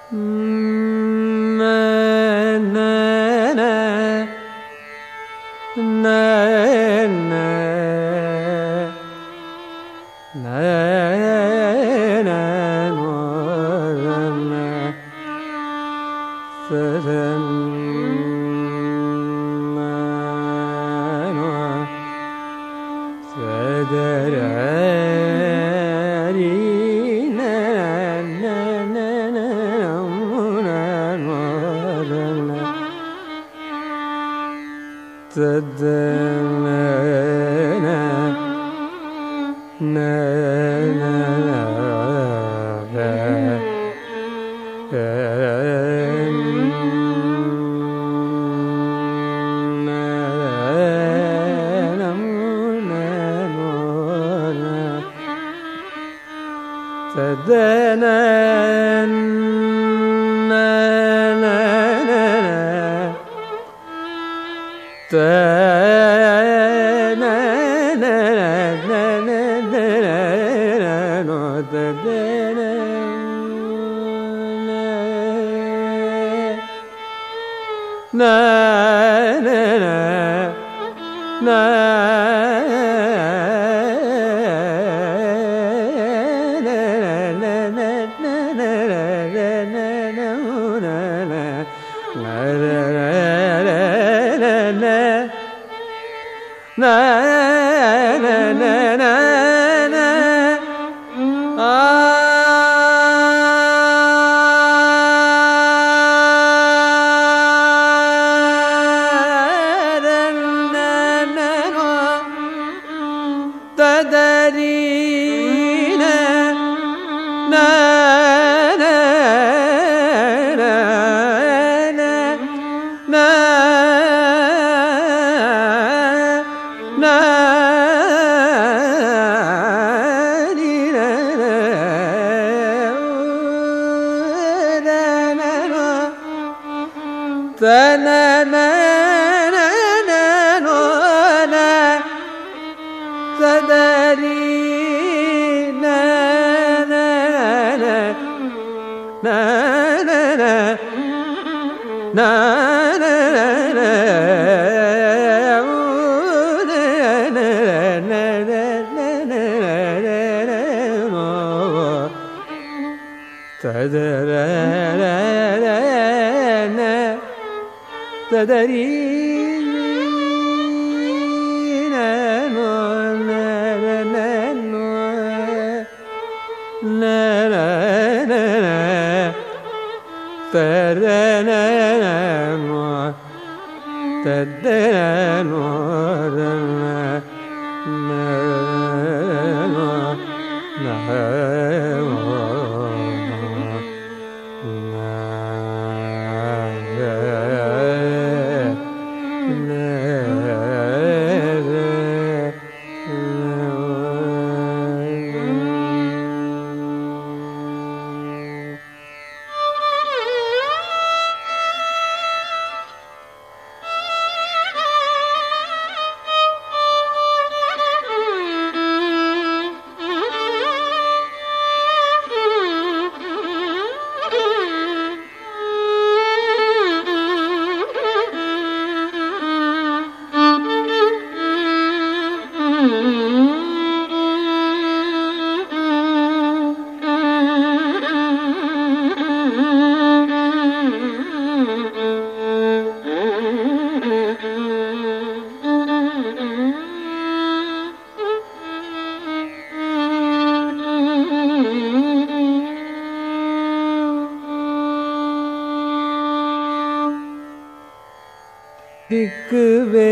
திக்கு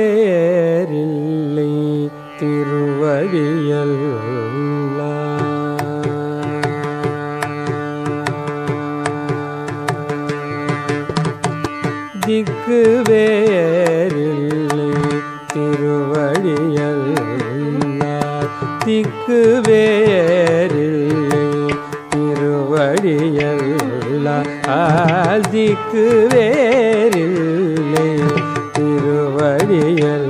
வேறில்லை திருவழியல் திக்கு வேறில்லை திருவழியல் திக்கு வேறில்லை திருவழியல் திக்கு வேறில்லை திருவழியல்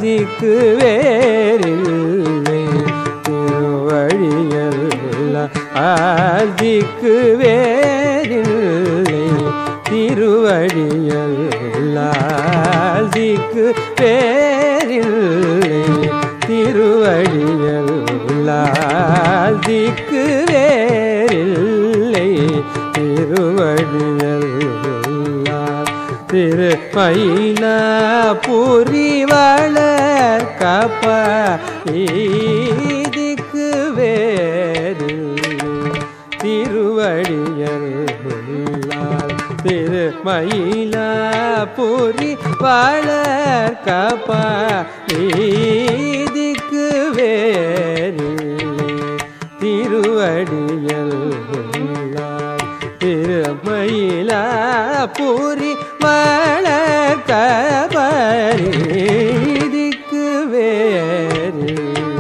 ஆதிக்கு வேறில்லை திருவழியல் ஆதிக்கு வேறில்லை திருவடியல் ஆதிக்கு வேறில்லை திருவடியல் ஆதிக்கு வேறில்லை திருவடியல் திரு மயில பூரி வளர் காப்ப ஈதிக்கு வேறு திருவடியல் திரு மயில பூரி வளர் காப்ப ஈதிக்கு வேறு திருவடியல் திருமயில பூரி வளர்கபரிதிக்கு வேறு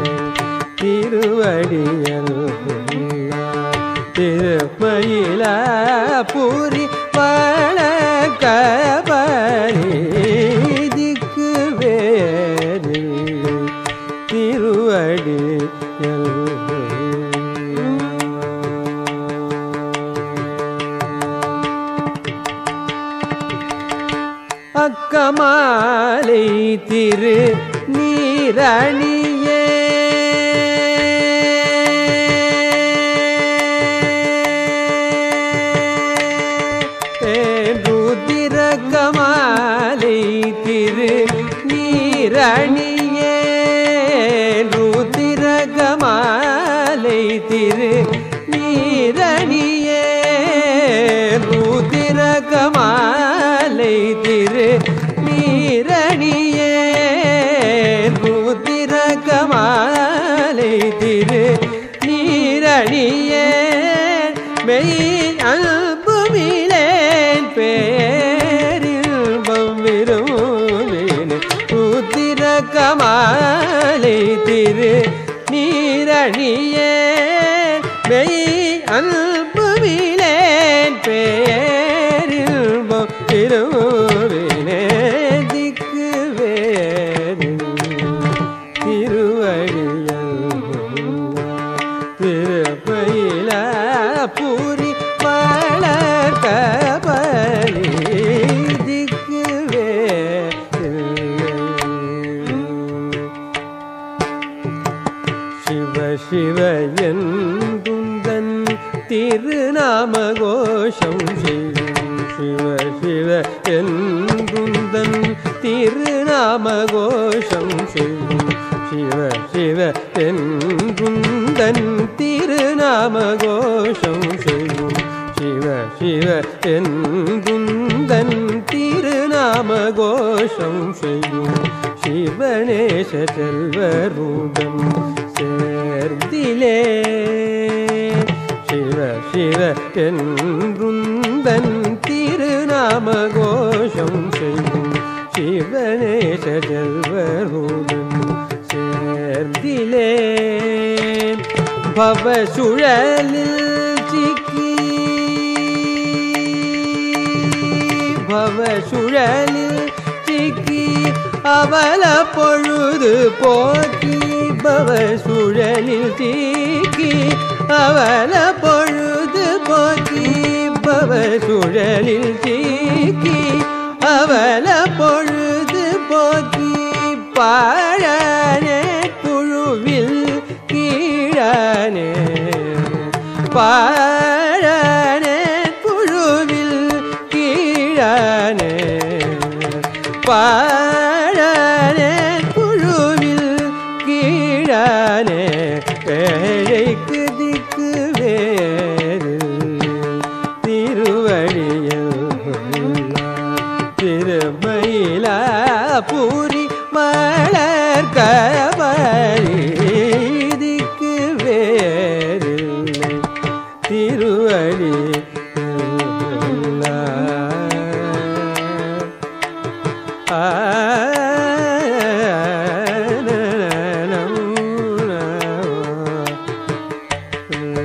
திருவடியல் திருமயில பூரி வளர்கபரிதிக்கு வேறு அக்கமாலை திரு நீரணியே ருதிரகமாலை திரு நீரணியே ருதிரகமாலை திரு நீரணியே ருதிரகமாலை திரு நீரணியே ருதிரகமாலை திரு நீரணியே மெய் அல்புமிலேன் பேரில்பம் விரும்பினேன் ருதிரகமாலை திரு நீரணியே மெய் அல்புமிலேன் பேரில்பம் விரும்பினேன் திக்கு வேறு திருவடியல் திருப்பயில பூரி வளர்கபலி திக்கு வேறு சிவ சிவ என்றுந்தன் திருநாம கோஷம் செய்யும் சிவ சிவ என்றுந்தன் திருநாம கோஷம் செய்யும் சிவ சிவ என்றுந்தன் திருநாம கோஷம் செய்யும் சிவ சிவ என்றுந்தன் திருநாம கோஷம் செய்யும் சிவனேச செல்வரூபம் சேர்ந்திலே சிவ சிவ என்றுந்தன் திருநாம கோஷம் செய்யும் சிவனேச செல்வரூபம் சேர்ந்திலே பவ சுழலில் சிக்கி பவ சுழலில் சிக்கி அவல பொழுது போக்கி பவ சுழலில் சிக்கி அவல பொழுது போக்கி பவ சுழலில் சிக்கி அவல பொழுது போக்கி பாழனே புழுவில் கீழனே பாழனே புழுவில் கீழனே பாழனே புழுவில் கீழனே பேழைக்கு திக்கு வேறு திருவடியில் திருமயில பூரி மலர் கபரி திக்கு வேறில்லை திருவடி ஆ